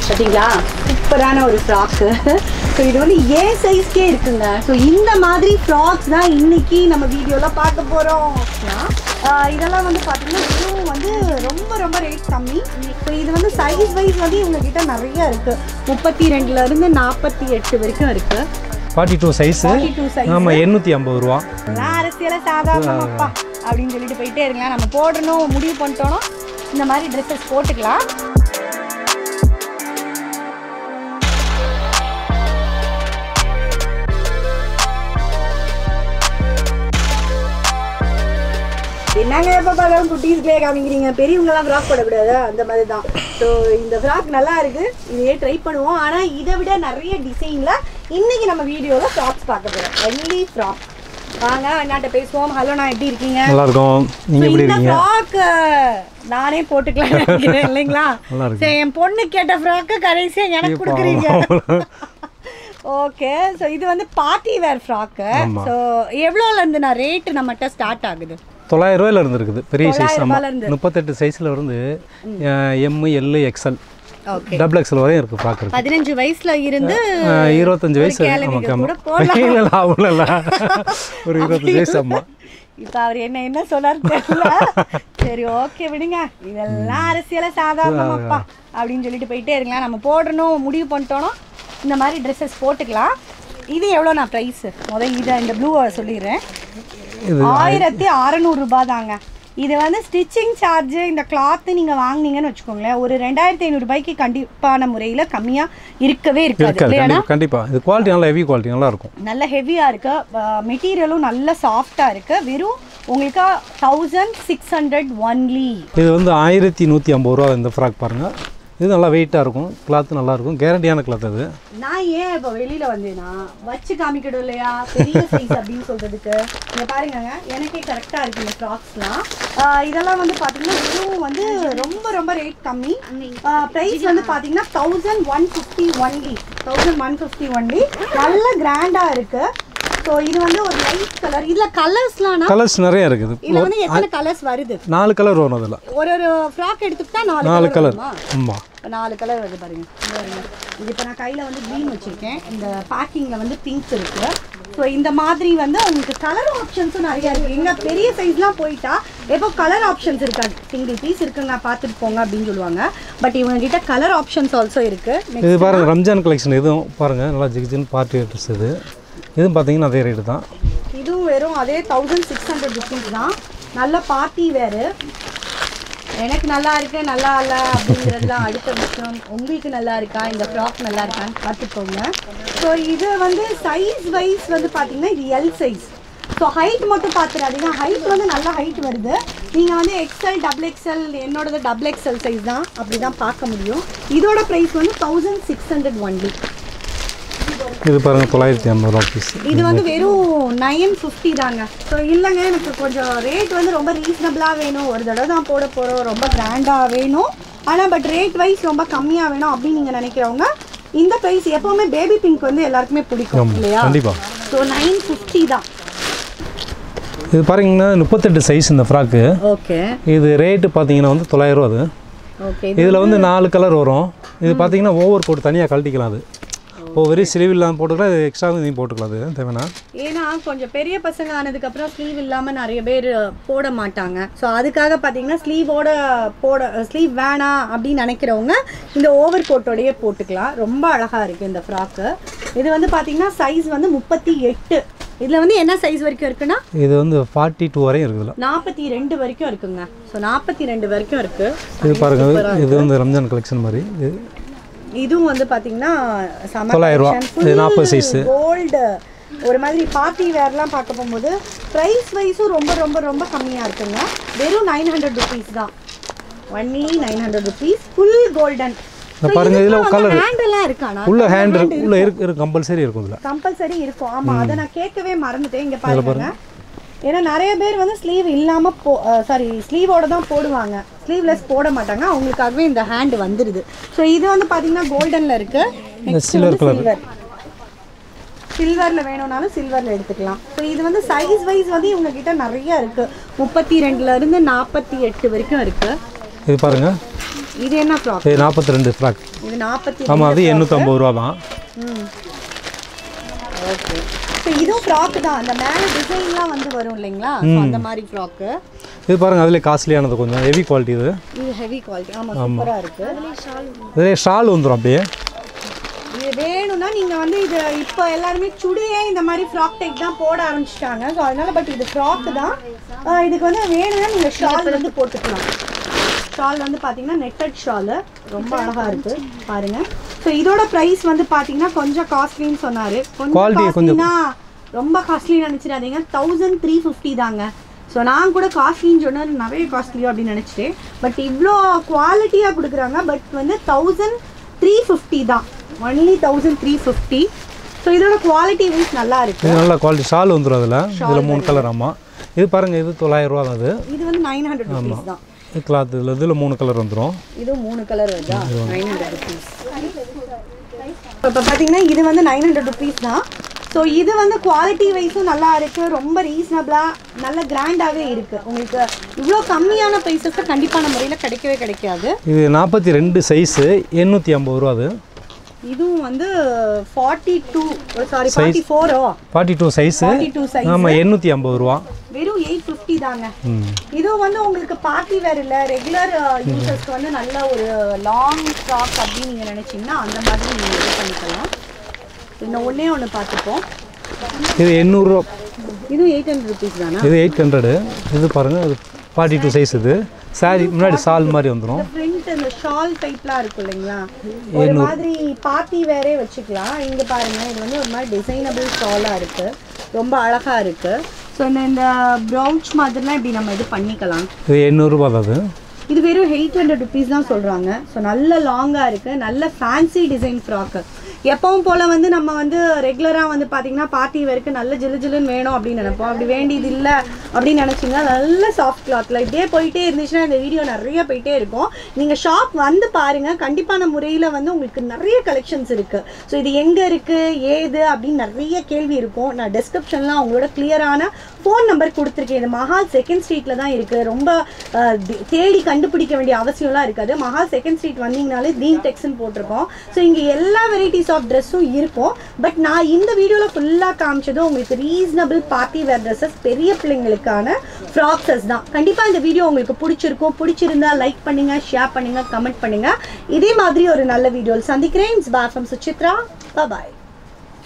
பார்த்தீங்களா சூப்பரான ஒரு ஃப்ராக்கு ஸோ இது வந்து ஏன் சைஸ்க்கே இருக்குங்க ஸோ இந்த மாதிரி ஃப்ராக்ஸ் தான் இன்னைக்கு நம்ம வீடியோவில் பார்க்க போகிறோம் இதெல்லாம் வந்து பார்த்தீங்கன்னா இதுவும் வந்து ரொம்ப ரொம்ப ரேட் கம்மி ஸோ இது வந்து சைஸ் வைஸ் வந்து இவங்க கிட்ட நிறைய இருக்குது முப்பத்தி ரெண்டுலேருந்து நாற்பத்தி எட்டு வரைக்கும் இருக்குது ஃபார்ட்டி டூ சைஸு 42 size. ஆமாம் எண்ணூற்றி ஐம்பது ரூபா எல்லாம் அரசியல சாதாரணமாப்பா அப்படின்னு சொல்லிட்டு போயிட்டே இருக்கலாம் நம்ம போடணும் முடிவு பண்ணிட்டோம்னா இந்த மாதிரி ட்ரெஸ்ஸஸ் போட்டுக்கலாம் என்னங்க எப்போ பார்த்தாலும் குட்டீஸ்களே காமிக்கிறீங்க பெரியவங்கலாம் ஃப்ராக் போடக்கூடாது அந்த மாதிரி தான் ஸோ இந்த ஃப்ராக் நல்லா இருக்கு இதையே ட்ரை பண்ணுவோம் ஆனால் இதை விட நிறைய டிசைனில் இன்னைக்கு நம்ம வீடியோவில் ஃப்ராக்ஸ் பார்க்க போகிறோம் ஒன்லி ஃப்ராக் வாங்க அண்ணாட்ட பேசுவோம் ஹலோ நான் எப்படி இருக்கீங்க நல்லா இருக்கும் So, நீங்கள் எப்படி இந்த இருக்கீங்க ஃப்ராக் நானே போட்டுக்கலாம் நினைக்கிறேன் இல்லைங்களா நல்லா இருக்கு. சரி என் பொண்ணு கேட்ட ஃப்ராக்கு கடைசியாக எனக்கு கொடுக்குறீங்க ஓகே ஸோ இது வந்து பார்ட்டி வேர் ஃப்ராக்கு ஆமா. ஸோ எவ்வளோலேருந்து நான் ரேட்டு நம்மகிட்ட ஸ்டார்ட் ஆகுது தொள்ளாயிரம் ரூபாயில இருந்து இருக்குது பெரிய சைஸ் தொள்ளாயிரம் ஆமாம் ரூபாயில இருந்து. முப்பத்தெட்டு சைஸில் இருந்து M L XL okay double XL வரையும் இருக்குது பார்க்குறது பதினஞ்சு வயசுல இருந்து இருபத்தஞ்சு வயசு கேளுவிங்க ஆமாம் கூட ஆமாம் போடலாம். இல்லை இல்லை அவ்வளோ இல்லை ஒரு இருபத்தஞ்சு வயசு ஆமாம் இப்போ அவர் என்ன என்ன சொன்னார் தெரியல சரி ஓகே விடுங்க இதெல்லாம் அரசியல சாதாரணமாப்பா அப்படின்னு சொல்லிட்டு போயிட்டே இருக்கலாம் நம்ம போடணும் முடிவு பண்ணிட்டோம்னா இந்த மாதிரி ட்ரெஸ்ஸஸ் போட்டுக்கலாம் இது எவ்வளோ நான் ப்ரைஸு முதல் இதை இந்த ப்ளூவை சொல்லிடுறேன் இது ஆயிரத்தி அறநூறு ரூபாய் தாங்க இது வந்து ஸ்டிச்சிங் சார்ஜ் இந்த கிளாத்து நீங்கள் வாங்குனீங்கன்னு வச்சுக்கோங்களேன் ஒரு ரெண்டாயிரத்தி ஐநூறு ரூபாய்க்கு கண்டிப்பான முறையில் கம்மியாக இருக்கவே இருக்காது இருக்காது இல்லையா கண்டிப்பாக கண்டிப்பாக இது குவாலிட்டி நல்லா ஹெவி குவாலிட்டி நல்லா இருக்கும் நல்ல ஹெவியாக இருக்கு மெட்டீரியலும் நல்ல சாஃப்டாக இருக்கு வெறும் உங்களுக்கு தௌசண்ட் சிக்ஸ் ஹண்ட்ரட் ஒன்லி இது வந்து ஆயிரத்தி நூற்றி ஐம்பது ரூபா இந்த ஃப்ராக் பாருங்கள் இது நல்லா வெயிட்டாக இருக்கும் கிளாத்து நல்லா இருக்கும் கேரண்டியான கிளாத் அது நான் ஏன் இப்போ வெளியில வந்தேன்னா வச்சு காமிக்கணும் இல்லையா பெரிய சைஸ் அப்படின்னு சொல்றதுக்கு இங்க பாருங்கங்க எனக்கே கரெக்டாக இருக்கு இந்த ஃப்ராக்ஸ்லாம் இதெல்லாம் வந்து பார்த்தீங்கன்னா இதுவும் வந்து ரொம்ப ரொம்ப ரேட் கம்மி ப்ரைஸ் வந்து பார்த்தீங்கன்னா thousand one fifty only thousand one fifty only நல்ல கிராண்டாக இருக்கு ஸோ இது வந்து ஒரு லைட் கலர் இதில் கலர்ஸ்லாம் கலர்ஸ் நிறைய இருக்குது இதில் வந்து எத்தனை கலர்ஸ் வருது நாலு கலர் வரும் அதில் ஒரு ஒரு ஃப்ராக் எடுத்துக்கிட்டா நாலு நாலு கலர் கலர் ஆமாம் இப்போ நாலு கலர் வருது பாருங்க இங்க பாருங்க இது இப்போ நான் கையில் வந்து க்ரீன் வச்சுருக்கேன் இந்த பேக்கிங்கில் வந்து பிங்க் இருக்குது ஸோ இந்த மாதிரி வந்து உங்களுக்கு கலர் ஆப்ஷன்ஸும் நிறையா இருக்குது எங்க பெரிய சைஸ்லாம் போயிட்டா எப்போ கலர் ஆப்ஷன்ஸ் இருக்காது சிங்கிள் பீஸ் இருக்குங்க பார்த்துட்டு போங்க அப்படின்னு சொல்லுவாங்க பட் இவங்க கிட்ட கலர் ஆப்ஷன்ஸ் ஆல்சோ இருக்குது இது பாருங்கள் ரம்ஜான் கலெக்ஷன் இதுவும் பாருங்கள் நல்லா ஜிகிஜின்னு பார்ட்டி ட்ரெஸ் இது இதுவும் பார்த்தீங்கன்னா அதே ரேட்டு தான் இதுவும் வெறும் அதே தௌசண்ட் சிக்ஸ் ஹண்ட்ரட் ருபீஸ் தான் நல்ல பார்ட்டி வேறு எனக்கு நல்லா இருக்கு நல்லா இல்லை அப்படிங்கிறதுலாம் அடுத்த விஷயம் உங்களுக்கு நல்லா இருக்கா இந்த ஃப்ராக் நல்லா இருக்கான்னு பார்த்துக்கோங்க ஸோ இது வந்து சைஸ் வைஸ் வந்து பார்த்தீங்கன்னா இது எல் சைஸ் ஸோ ஹைட் மட்டும் பார்த்துடாதீங்க ஹைட் வந்து நல்ல ஹைட் வருது நீங்கள் வந்து எக்ஸ்எல் டபுள் எக்ஸ்எல் என்னோடது டபுள் எக்ஸ்எல் சைஸ் தான் அப்படி தான் பார்க்க முடியும் இதோட ப்ரைஸ் வந்து தௌசண்ட் சிக்ஸ் ஹண்ட்ரட் ஒன்லி இது பாருங்கள் தொள்ளாயிரத்தி ஐம்பது ரூபா பீஸ் இது வந்து வெறும் நைன் ஃபிஃப்டி தாங்க ஸோ இல்லைங்க எனக்கு கொஞ்சம் ரேட் வந்து ரொம்ப ரீசனபிளாக வேணும் ஒரு தடவை தான் போட போகிறோம் ரொம்ப கிராண்டாக வேணும் ஆனால் பட் ரேட் வைஸ் ரொம்ப கம்மியாக வேணும் அப்படின்னு நீங்கள் நினைக்கிறவங்க இந்த ப்ரைஸ் எப்போவுமே பேபி பிங்க் வந்து எல்லாருக்குமே பிடிக்கும் இல்லையா கண்டிப்பாக ஸோ நைன் ஃபிஃப்டி தான் இது பாருங்கன்னா முப்பத்தெட்டு சைஸ் இந்த ஃப்ராக்கு ஓகே இது ரேட்டு பார்த்தீங்கன்னா வந்து தொள்ளாயிரம் ரூபா அது ஓகே இதில் வந்து நாலு கலர் வரும் இது பார்த்தீங்கன்னா ஓவர் கோட் தனியாக கழட்டிக்கலாம் அது ஓ வெறும் ஸ்லீவ் இல்லாமல் போட்டுக்கலாம் இது எக்ஸ்ட்ரா இதையும் போட்டுக்கலாம் அது தேவைன்னா ஏன்னா கொஞ்சம் பெரிய பசங்க ஆனதுக்கப்புறம் ஸ்லீவ் இல்லாமல் நிறைய பேர் போட மாட்டாங்க ஸோ அதுக்காக பார்த்தீங்கன்னா ஸ்லீவோட போட ஸ்லீவ் வேணாம் அப்படின்னு நினைக்கிறவங்க இந்த ஓவர் கோட்டோடையே போட்டுக்கலாம் ரொம்ப அழகாக இருக்குது இந்த ஃப்ராக்கு இது வந்து பார்த்தீங்கன்னா சைஸ் வந்து முப்பத்தி எட்டு இதில் வந்து என்ன சைஸ் வரைக்கும் இருக்குன்னா இது வந்து ஃபார்ட்டி டூ வரையும் இருக்குதுல நாற்பத்தி ரெண்டு வரைக்கும் இருக்குங்க ஸோ நாற்பத்தி ரெண்டு வரைக்கும் இருக்குது இது பாருங்க இது வந்து ரம்ஜான் கலெக்ஷன் மாதிரி இது இதுவும் வந்து பார்த்தீங்கன்னா தொள்ளாயிரம் ரூபா. இது 40 size. கோல்டு ஒரு மாதிரி பார்ட்டி வேர்லாம் பார்க்க போகும்போது ப்ரைஸ் வைஸும் ரொம்ப ரொம்ப ரொம்ப கம்மியாக இருக்குங்க வெறும் நைன் ஹண்ட்ரட் ருபீஸ் தான் only nine hundred rupees full golden இந்த பாருங்க இதில் கலர் ஹேண்டெல்லாம் இருக்கானா உள்ள ஹேண்ட் இருக்கு உள்ள இருக்கு இருக்கு கம்பல்சரி இருக்கும் இதில் கம்பல்சரி இருக்கும் ஆமா அதை நான் கேட்கவே மறந்துட்டேன் இங்க பாருங்க ஏன்னா நிறைய பேர் வந்து ஸ்லீவ் இல்லாம போ சாரி ஸ்லீவோட தான் போடுவாங்க ஸ்லீவ்லெஸ் போட மாட்டாங்க அவங்களுக்காகவே இந்த ஹேண்ட் வந்துருது ஸோ இது வந்து பாத்தீங்கன்னா கோல்டன்ல இருக்கு இந்த சில்வர் கலர் சில்வர் சில்வர்ல வேணும்னாலும் சில்வர்ல எடுத்துக்கலாம் ஸோ இது வந்து சைஸ் வைஸ் வந்து இவங்க கிட்ட நிறைய இருக்கு முப்பத்தி ரெண்டுல இருந்து நாற்பத்தி எட்டு வரைக்கும் இருக்கு இது பாருங்க இது என்ன ஃப்ராக் இது நாற்பத்தி ரெண்டு ஃப்ராக் இது நாற்பத்தி ஆமாம் அது எண்ணூற்றம்பது ரூபா தான் ம் ஓகே ஸோ இதுவும் ஃப்ராக் தான் அந்த மேலே டிசைன்லாம் வந்து வரும் இல்லைங்களா So, அந்த மாதிரி ஃப்ராக்கு இது பாருங்கள் அதிலே காஸ்ட்லியானது கொஞ்சம் ஹெவி குவாலிட்டி இது இது ஹெவி குவாலிட்டி ஆமாம் சூப்பராக இருக்குது இதிலே ஷால் வந்துடும் அப்படியே இது வேணும்னா நீங்கள் வந்து இது இப்போ எல்லாருமே சுடியே இந்த மாதிரி ஃப்ராக் டைப் தான் போட ஆரம்பிச்சிட்டாங்க ஸோ அதனால பட் இது ஃப்ராக் தான் ஆஹ் இதுக்கு வந்து வேணும்னா நீங்கள் ஷால் வந்து போட்டுக்கலாம் ஷால் வந்து பார்த்தீங்கன்னா நெட்டட் ஷாலு ரொம்ப அழகாக இருக்குது பாருங்க ஸோ இதோட ப்ரைஸ் வந்து பார்த்தீங்கன்னா கொஞ்சம் காஸ்ட்லின்னு சொன்னார் கொஞ்சம் Quality கொஞ்சம் காஸ்ட்லினா ரொம்ப காஸ்ட்லின்னு நினச்சிடாதீங்க தௌசண்ட் த்ரீ ஃபிஃப்டி தாங்க ஸோ நான் கூட காஸ்ட்லின்னு சொன்னது நிறைய காஸ்ட்லியோ அப்படின்னு நினச்சிட்டேன் பட் இவ்வளோ குவாலிட்டியாக கொடுக்குறாங்க பட் வந்து தௌசண்ட் த்ரீ ஃபிஃப்டி தான் only thousand three fifty so இதோட குவாலிட்டி வைஸ் நல்லா இருக்கு இது நல்ல குவாலிட்டி ஷால் வந்துடும் அதில் இதில் மூணு கலர் ஆமாம் இது பாருங்கள் இது தொள்ளாயிரம் ரூபா தான் அது இது வந்து நைன் ஹண்ட்ரட் ருபீஸ் தான் இது கிளாத் இதில் இதில் மூணு கலர் வந்துடும் இது மூணு கலர் வருதா நைன் ஹண்ட்ரட் ருபீஸ் இப்போ பார்த்தீங்கன்னா இது வந்து நைன் ஹண்ட்ரட் ருபீஸ் தான் ஸோ இது வந்து குவாலிட்டி வைஸும் நல்லா இருக்கு ரொம்ப ரீசனபிளாக நல்ல கிராண்டாகவே இருக்கு உங்களுக்கு இவ்வளோ கம்மியான ப்ரைஸஸில் கண்டிப்பான முறையில் கிடைக்கவே கிடைக்காது இது நாற்பத்தி ரெண்டு சைஸு எண்ணூற்றி ஐம்பது ரூபா அது இதுவும் வந்து forty two sorry forty four forty two size forty two size ஆமாம் எண்ணூற்றி ஐம்பது ரூபா வெறும் எயிட் ஃபிஃப்டி தாங்க ம் இதுவும் வந்து உங்களுக்கு பார்ட்டி வேர் இல்லை ரெகுலர் யூசர்ஸ்க்கு வந்து நல்ல ஒரு லாங் ஃப்ராக் அப்படின்னு நீங்கள் நினச்சிங்கன்னா அந்த மாதிரி நீங்கள் இது பண்ணிக்கலாம் இன்னும் ஒன்றே ஒன்று பார்த்துப்போம் இது எண்ணூறுரூவா இதுவும் எயிட் ஹண்ட்ரட் ருபீஸ் தானே இது எயிட் ஹண்ட்ரடு இது பாருங்கள் இது ஃபார்ட்டி டூ சைஸ் இது சாரி முன்னாடி சால் மாதிரி வந்துடும் இந்த பிரிண்ட் இந்த ஷால் டைப்லாம் இருக்கும் இல்லைங்களா ஒரு மாதிரி பார்ட்டி வேறே வச்சுக்கலாம் இங்கே பாருங்க இது வந்து ஒரு மாதிரி டிசைனபிள் ஷாலாக இருக்குது ரொம்ப அழகாக இருக்குது ஸோ இந்த இந்த ப்ரௌச் மாதிரிலாம் இப்படி நம்ம இது பண்ணிக்கலாம் இது எண்ணூறுரூபா தான் அது இது வெறும் எயிட் ஹண்ட்ரட் ருபீஸ் தான் சொல்கிறாங்க ஸோ நல்ல லாங்காக இருக்குது நல்ல ஃபேன்சி டிசைன் ஃப்ராக்கு எப்பவும் போல் வந்து நம்ம வந்து ரெகுலராக வந்து பார்த்தீங்கன்னா பார்ட்டி வரைக்கும் நல்ல ஜிலு ஜிலுன்னு வேணும் அப்படின்னு நினைப்போம் அப்படி வேண்டியது இல்லை அப்படின்னு நினச்சிங்கன்னா நல்ல சாஃப்ட் கிளாத்தில் இப்படியே போயிட்டே இருந்துச்சுன்னா இந்த வீடியோ நிறைய போயிட்டே இருக்கும் நீங்கள் ஷாப் வந்து பாருங்கள் கண்டிப்பான முறையில் வந்து உங்களுக்கு நிறைய கலெக்ஷன்ஸ் இருக்குது ஸோ இது எங்கே இருக்குது ஏது அப்படின்னு நிறைய கேள்வி இருக்கும் நான் டெஸ்கிரிப்ஷன்லாம் உங்களோட கிளியரான ஃபோன் நம்பர் கொடுத்துருக்கேன் இது மஹால் செகண்ட் ஸ்ட்ரீட்டில் தான் இருக்குது ரொம்ப அஹ், தி- தேடி கண்டுபிடிக்க வேண்டிய அவசியம்லாம் இருக்காது மஹால் செகண்ட் ஸ்ட்ரீட் வந்தீங்கனாலே தீன் டெக்ஸ்னு போட்டிருக்கோம் ஸோ இங்கே எல்லா வெரைட்டிஸ் ஆஃப் ட்ரெஸ்ஸும் இருக்கும் பட் நான் இந்த வீடியோவில் ஃபுல்லாக காமிச்சது உங்களுக்கு ரீசனபிள் பார்ட்டி வேர் ட்ரெஸ்ஸஸ் பெரிய பிள்ளைங்களுக்கான ஃப்ராக்ஸஸ் தான் கண்டிப்பாக இந்த வீடியோ உங்களுக்கு பிடிச்சிருக்கும் பிடிச்சிருந்தா லைக் பண்ணுங்க ஷேர் பண்ணுங்க கமெண்ட் பண்ணுங்க இதே மாதிரி ஒரு நல்ல வீடியோவில் சந்திக்கிறேன் பாஃபம் சுசித்ரா பாய்